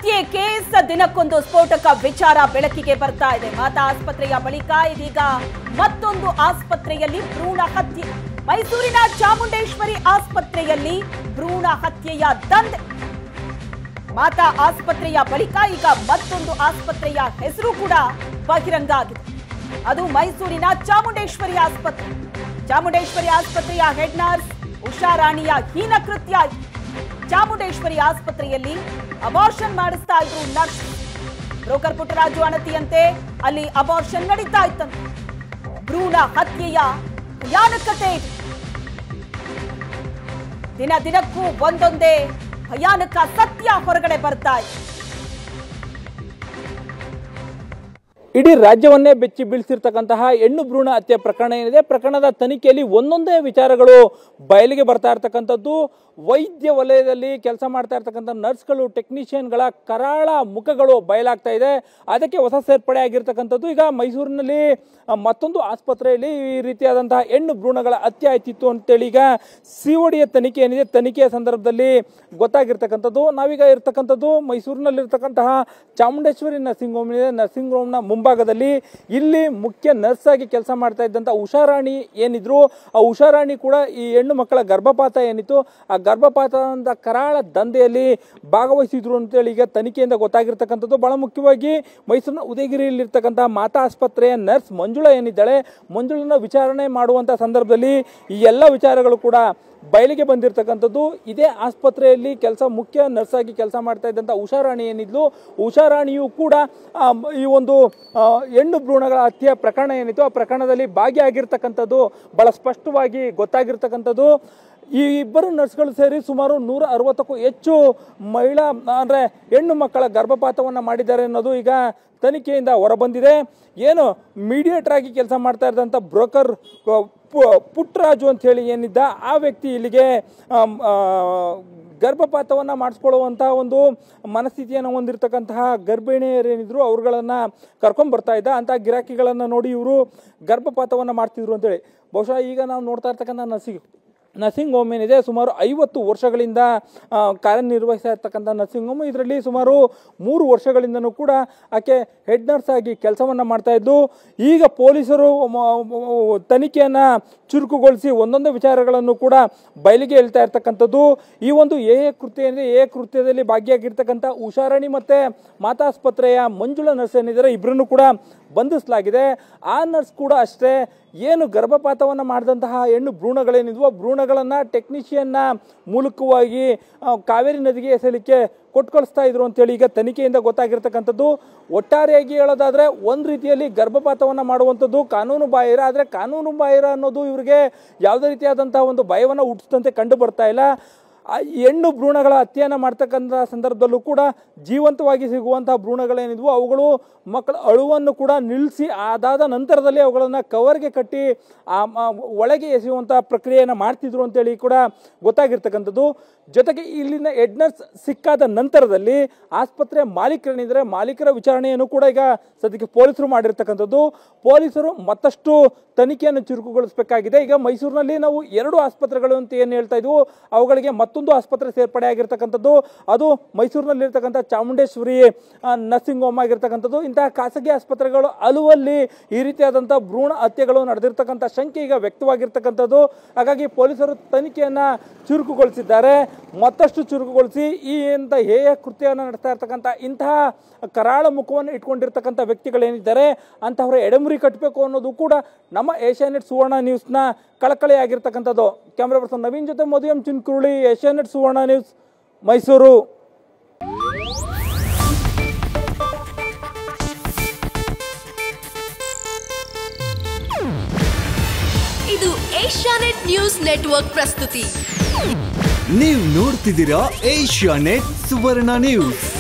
ಹತ್ಯೆ ಕೇಸ್ ದಿನಕ್ಕೊಂದು ಸ್ಫೋಟಕ ವಿಚಾರ ಬೆಳಕಿಗೆ ಬರ್ತಾ ಇದೆ ಮಾತಾ ಆಸ್ಪತ್ರೆಯ ಬಳಿಕ ಇದೀಗ ಮತ್ತೊಂದು ಆಸ್ಪತ್ರೆಯಲ್ಲಿ ಭ್ರೂಣ ಹತ್ಯೆ ಮೈಸೂರಿನ ಚಾಮುಂಡೇಶ್ವರಿ ಆಸ್ಪತ್ರೆಯಲ್ಲಿ ಭ್ರೂಣ ಹತ್ಯೆಯ ದಂಧೆ ಮಾತಾ ಆಸ್ಪತ್ರೆಯ ಬಳಿಕ ಈಗ ಮತ್ತೊಂದು ಆಸ್ಪತ್ರೆಯ ಹೆಸರು ಕೂಡ ಬಹಿರಂಗ ಆಗಿದೆ ಅದು ಮೈಸೂರಿನ ಚಾಮುಂಡೇಶ್ವರಿ ಆಸ್ಪತ್ರೆ ಚಾಮುಂಡೇಶ್ವರಿ ಆಸ್ಪತ್ರೆಯ ಹೆಡ್ ನರ್ಸ್ ಉಷಾರಾಣಿಯ ಹೀನ ಕೃತ್ಯ ಇದು. ಚಾಮುಂಡೇಶ್ವರಿ ಆಸ್ಪತ್ರೆಯಲ್ಲಿ ಅಬಾರ್ಷನ್ ಮಾಡಿಸ್ತಾ ಇದ್ರು ನರ್ಸ್ ಬ್ರೋಕರ್ ಪುಟ್ಟರಾಜು ಅಣತಿಯಂತೆ ಅಲ್ಲಿ ಅಬಾರ್ಷನ್ ನಡೀತಾ ಇತ್ತಂತೆ ಭ್ರೂಣ ಹತ್ಯೆಯ ಭಯಾನಕತೆ ಇದು ದಿನ ದಿನಕ್ಕೂ ಒಂದೊಂದೇ ಭಯಾನಕ ಸತ್ಯ ಹೊರಗಡೆ ಬರ್ತಾ ಇದೆ ಇಡೀ ರಾಜ್ಯವನ್ನೇ ಬೆಚ್ಚಿ ಬೀಳಿಸಿರ್ತಕ್ಕಂತಹ ಹೆಣ್ಣು ಭ್ರೂಣ ಹತ್ಯೆ ಪ್ರಕರಣ ಏನಿದೆ ಪ್ರಕರಣದ ತನಿಖೆಯಲ್ಲಿ ಒಂದೊಂದೇ ವಿಚಾರಗಳು ಬಯಲಿಗೆ ಬರ್ತಾ ಇರ್ತಕ್ಕಂಥದ್ದು ವೈದ್ಯ ವಲಯದಲ್ಲಿ ಕೆಲಸ ಮಾಡ್ತಾ ಇರ್ತಕ್ಕಂಥ ನರ್ಸ್ಗಳು ಟೆಕ್ನಿಷಿಯನ್ಗಳ ಕರಾಳ ಮುಖಗಳು ಬಯಲಾಗ್ತಾ ಇದೆ ಅದಕ್ಕೆ ಹೊಸ ಸೇರ್ಪಡೆ ಆಗಿರ್ತಕ್ಕಂಥದ್ದು ಈಗ ಮೈಸೂರಿನಲ್ಲಿ ಆ, ಮತ್ತೊಂದು ಆಸ್ಪತ್ರೆಯಲ್ಲಿ ಈ ರೀತಿಯಾದಂತಹ ಹೆಣ್ಣು ಭ್ರೂಣಗಳ ಹತ್ಯೆ ಆಯ್ತಿತ್ತು ಅಂತೇಳಿ ಈಗ ಸಿ ಯ ತನಿಖೆ ಏನಿದೆ ತನಿಖೆಯ ಸಂದರ್ಭದಲ್ಲಿ ಗೊತ್ತಾಗಿರ್ತಕ್ಕಂಥದ್ದು ನಾವೀಗ ಇರ್ತಕ್ಕಂಥದ್ದು ಮೈಸೂರಿನಲ್ಲಿರ್ತಕ್ಕಂತಹ ಚಾಮುಂಡೇಶ್ವರಿ ನರ್ಸಿಂಗ್ ಹೋಮ್ ಇದೆ ನರ್ಸಿಂಗ್ ಹೋಮ್ನ ಮುಂಭಾಗದಲ್ಲಿ ಇಲ್ಲಿ ಮುಖ್ಯ ನರ್ಸ್ ಆಗಿ ಕೆಲಸ ಮಾಡ್ತಾ ಇದ್ದಂಥ ಉಷಾರಾಣಿ ಏನಿದ್ರು ಆ ಉಷಾರಾಣಿ ಕೂಡ ಈ ಹೆಣ್ಣು ಮಕ್ಕಳ ಗರ್ಭಪಾತ ಏನಿತ್ತು ಆ ಗರ್ಭಪಾತದ ಕರಾಳ ದಂಧೆಯಲ್ಲಿ ಭಾಗವಹಿಸಿದ್ರು ಅಂತೇಳಿ ಈಗ ತನಿಖೆಯಿಂದ ಗೊತ್ತಾಗಿರ್ತಕ್ಕಂಥದ್ದು ಬಹಳ ಮುಖ್ಯವಾಗಿ ಮೈಸೂರಿನ ಉದಯಗಿರಿಯಲ್ಲಿರ್ತಕ್ಕಂಥ ಮಾತಾ ಆಸ್ಪತ್ರೆಯ ನರ್ಸ್ ಮಂಜುಳಾ ಏನಿದ್ದಾಳೆ ಮಂಜುಳನ ವಿಚಾರಣೆ ಮಾಡುವಂಥ ಸಂದರ್ಭದಲ್ಲಿ ಈ ಎಲ್ಲ ವಿಚಾರಗಳು ಕೂಡ ಬಯಲಿಗೆ ಬಂದಿರತಕ್ಕಂಥದ್ದು ಇದೇ ಆಸ್ಪತ್ರೆಯಲ್ಲಿ ಕೆಲಸ ಮುಖ್ಯ ನರ್ಸ್ ಆಗಿ ಕೆಲಸ ಮಾಡ್ತಾ ಇದ್ದಂಥ ಉಷಾರಾಣಿ ಏನಿದ್ಲು ಉಷಾರಾಣಿಯು ಕೂಡ ಆ, ಮ- ಈ ಒಂದು ಆ, ಹೆಣ್ಣು ಭ್ರೂಣಗಳ ಹತ್ಯೆ ಪ್ರಕರಣ ಏನಿತ್ತು ಆ ಪ್ರಕರಣದಲ್ಲಿ ಭಾಗಿಯಾಗಿರ್ತಕ್ಕಂಥದ್ದು ಬಹಳ ಸ್ಪಷ್ಟವಾಗಿ ಗೊತ್ತಾಗಿರ್ತಕ್ಕಂಥದ್ದು ಈ ಇಬ್ಬರು ನರ್ಸ್ಗಳು ಸೇರಿ ಸುಮಾರು ನೂರ ಅರವತ್ತಕ್ಕೂ ಹೆಚ್ಚು ಮಹಿಳಾ ಅಂದರೆ ಹೆಣ್ಣು ಮಕ್ಕಳ ಗರ್ಭಪಾತವನ್ನು ಮಾಡಿದ್ದಾರೆ ಅನ್ನೋದು ಈಗ ತನಿಖೆಯಿಂದ ಹೊರಬಂದಿದೆ ಏನು ಮೀಡಿಯೇಟರ್ ಆಗಿ ಕೆಲಸ ಮಾಡ್ತಾ ಇದ್ದಂಥ ಬ್ರೋಕರ್ ಪುಟ್ಟರಾಜು ಅಂತ ಹೇಳಿ ಏನಿದ್ದ ಆ ವ್ಯಕ್ತಿ ಇಲ್ಲಿಗೆ ಆಮ್, ಆ, ಗರ್ಭಪಾತವನ್ನು ಮಾಡಿಸ್ಕೊಳ್ಳುವಂಥ ಒಂದು ಮನಸ್ಥಿತಿಯನ್ನು ಹೊಂದಿರತಕ್ಕಂತಹ ಗರ್ಭಿಣಿಯರೇನಿದ್ರು ಅವ್ರುಗಳನ್ನು ಕರ್ಕೊಂಡ್ ಬರ್ತಾ ಇದ್ದ ಅಂಥ ಗಿರಾಕಿಗಳನ್ನು ನೋಡಿ ಇವರು ಗರ್ಭಪಾತವನ್ನು ಮಾಡ್ತಿದ್ರು ಅಂತೇಳಿ ಬಹುಶಃ ಈಗ ನಾವು ನೋಡ್ತಾ ಇರ್ತಕ್ಕಂಥ ನರ್ಸಿಂಗ್ ನರ್ಸಿಂಗ್ ಹೋಮ್ ಏನಿದೆ ಸುಮಾರು ಐವತ್ತು ವರ್ಷಗಳಿಂದ ಆ, ಕಾರ್ಯನಿರ್ವಹಿಸ್ತಾ ಇರ್ತಕ್ಕಂಥ ನರ್ಸಿಂಗ್ ಹೋಮ್ ಇದರಲ್ಲಿ ಸುಮಾರು ಮೂರು ವರ್ಷಗಳಿಂದನೂ ಕೂಡ ಆಕೆ ಹೆಡ್ ನರ್ಸ್ ಆಗಿ ಕೆಲಸವನ್ನು ಮಾಡ್ತಾ ಇದ್ದು ಈಗ ಪೊಲೀಸರು ಮ- ಮ- ತನಿಖೆಯನ್ನು ಚುರುಕುಗೊಳಿಸಿ ಒಂದೊಂದು ವಿಚಾರಗಳನ್ನು ಕೂಡ ಬಯಲಿಗೆ ಹೇಳ್ತಾ ಇರ್ತಕ್ಕಂಥದ್ದು ಈ ಒಂದು ಎ ಎ ಕೃತ್ಯ ಏನಿದೆ ಎ ಕೃತ್ಯದಲ್ಲಿ ಭಾಗಿಯಾಗಿರ್ತಕ್ಕಂಥ ಉಷಾರಾಣಿ ಮತ್ತು ಮಾತಾಸ್ಪತ್ರೆಯ ಮಂಜುಳಾ ನರ್ಸ್ ಏನಿದ್ದಾರೆ ಇಬ್ಬರನ್ನು ಕೂಡ ಬಂಧಿಸಲಾಗಿದೆ ಆ ನರ್ಸ್ ಕೂಡ ಅಷ್ಟೇ ಏನು ಗರ್ಭಪಾತವನ್ನು ಮಾಡಿದಂತಹ ಹೆಣ್ಣು ಭ್ರೂಣಗಳೇನಿದ್ವೋ ಭ್ರೂಣಗಳನ್ನು ಟೆಕ್ನಿಷಿಯನ್ನ ಮೂಲಕವಾಗಿ ಆ, ಕಾವೇರಿ ನದಿಗೆ ಎಸೆಯಲಿಕ್ಕೆ ಕೊಟ್ಟು ಕಳಿಸ್ತಾ ಇದ್ರು ಅಂತೇಳಿ ಈಗ ತನಿಖೆಯಿಂದ ಗೊತ್ತಾಗಿರ್ತಕ್ಕಂಥದ್ದು ಒಟ್ಟಾರೆಯಾಗಿ ಹೇಳೋದಾದ್ರೆ ಒಂದು ರೀತಿಯಲ್ಲಿ ಗರ್ಭಪಾತವನ್ನು ಮಾಡುವಂಥದ್ದು ಕಾನೂನು ಬಾಹಿರ ಆದರೆ ಕಾನೂನು ಬಾಹಿರ ಅನ್ನೋದು ಇವರಿಗೆ ಯಾವುದೇ ರೀತಿಯಾದಂತಹ ಒಂದು ಭಯವನ್ನು ಹುಟ್ಟಿಸಿದಂತೆ ಕಂಡು ಬರ್ತಾ ಇಲ್ಲ ಆ ಹೆಣ್ಣು ಭ್ರೂಣಗಳ ಹತ್ಯೆಯನ್ನು ಮಾಡ್ತಕ್ಕಂಥ ಸಂದರ್ಭದಲ್ಲೂ ಕೂಡ ಜೀವಂತವಾಗಿ ಸಿಗುವಂತಹ ಭ್ರೂಣಗಳೇನಿದ್ವು ಅವುಗಳು ಮಕ್ಕಳ ಅಳುವನ್ನು ಕೂಡ ನಿಲ್ಲಿಸಿ ಅದಾದ ನಂತರದಲ್ಲಿ ಅವುಗಳನ್ನು ಕವರ್ಗೆ ಕಟ್ಟಿ ಆ ಮ- ಒಳಗೆ ಎಸೆಯುವಂಥ ಪ್ರಕ್ರಿಯೆಯನ್ನು ಮಾಡ್ತಿದ್ರು ಅಂತೇಳಿ ಕೂಡ ಗೊತ್ತಾಗಿರ್ತಕ್ಕಂಥದ್ದು ಜೊತೆಗೆ ಇಲ್ಲಿನ ಹೆಡ್ನರ್ಸ್ ಸಿಕ್ಕಾದ ನಂತರದಲ್ಲಿ ಆಸ್ಪತ್ರೆ ಮಾಲೀಕರೇನಿದ್ರೆ ಮಾಲೀಕರ ವಿಚಾರಣೆಯನ್ನು ಕೂಡ ಈಗ ಸದ್ಯಕ್ಕೆ ಪೊಲೀಸರು ಮಾಡಿರ್ತಕ್ಕಂಥದ್ದು ಪೊಲೀಸರು ಮತ್ತಷ್ಟು ತನಿಖೆಯನ್ನು ಚುರುಕುಗೊಳಿಸಬೇಕಾಗಿದೆ ಈಗ ಮೈಸೂರಿನಲ್ಲಿ ನಾವು ಎರಡು ಆಸ್ಪತ್ರೆಗಳು ಅಂತ ಏನು ಹೇಳ್ತಾ ಇದ್ವು ಅವುಗಳಿಗೆ ಮತ್ತೊಂದು ಆಸ್ಪತ್ರೆ ಸೇರ್ಪಡೆ ಆಗಿರ್ತಕ್ಕಂಥದ್ದು ಅದು ಮೈಸೂರಿನಲ್ಲಿರ್ತಕ್ಕಂಥ ಚಾಮುಂಡೇಶ್ವರಿ ಆ, ನರ್ಸಿಂಗ್ ಹೋಮ್ ಆಗಿರ್ತಕ್ಕಂಥದ್ದು ಇಂತಹ ಖಾಸಗಿ ಆಸ್ಪತ್ರೆಗಳು ಹಲವಲ್ಲಿ ಈ ರೀತಿಯಾದಂಥ ಭ್ರೂಣ ಹತ್ಯೆಗಳು ನಡೆದಿರ್ತಕ್ಕಂಥ ಶಂಕೆ ಈಗ ವ್ಯಕ್ತವಾಗಿರ್ತಕ್ಕಂಥದ್ದು ಹಾಗಾಗಿ ಪೊಲೀಸರು ತನಿಖೆಯನ್ನ ಚುರುಕುಗೊಳಿಸಿದ್ದಾರೆ ಮತ್ತಷ್ಟು ಚುರುಕುಗೊಳಿಸಿ ಈ ಎಂತ ಹೇಯ ಕೃತ್ಯವನ್ನು ನಡೆಸ್ತಾ ಇರ್ತಕ್ಕಂಥ ಇಂತಹ ಕರಾಳ ಮುಖವನ್ನು ಇಟ್ಕೊಂಡಿರ್ತಕ್ಕಂಥ ವ್ಯಕ್ತಿಗಳೇನಿದ್ದಾರೆ ಅಂತಹವರ ಎಡೆಮುರಿ ಕಟ್ಟಬೇಕು ಅನ್ನೋದು ಕೂಡ ನಮ್ಮ ಏಷ್ಯಾನೆಟ್ ಸುವರ್ಣ ನ್ಯೂಸ್ನ ಕಳಕಳಿಯಾಗಿರ್ತಕ್ಕಂಥದ್ದು ಕ್ಯಾಮ್ರಾ ಪರ್ಸನ್ ನವೀನ್ ಜೊತೆ ಮಧು ಎಂ ಚಿನ್ಕುರುಳಿ ಏಷ್ಯಾನೆಟ್ ಸುವರ್ಣ ನ್ಯೂಸ್ ಮೈಸೂರು ಇದು ಏಷ್ಯಾನೆಟ್ ನ್ಯೂಸ್ ನೆಟ್ವರ್ಕ್ ಪ್ರಸ್ತುತಿ ನೀವು ನೋಡ್ತಿದ್ದೀರಾ ಏಷ್ಯಾ ನೆಟ್ ಸುವರ್ಣ ನ್ಯೂಸ್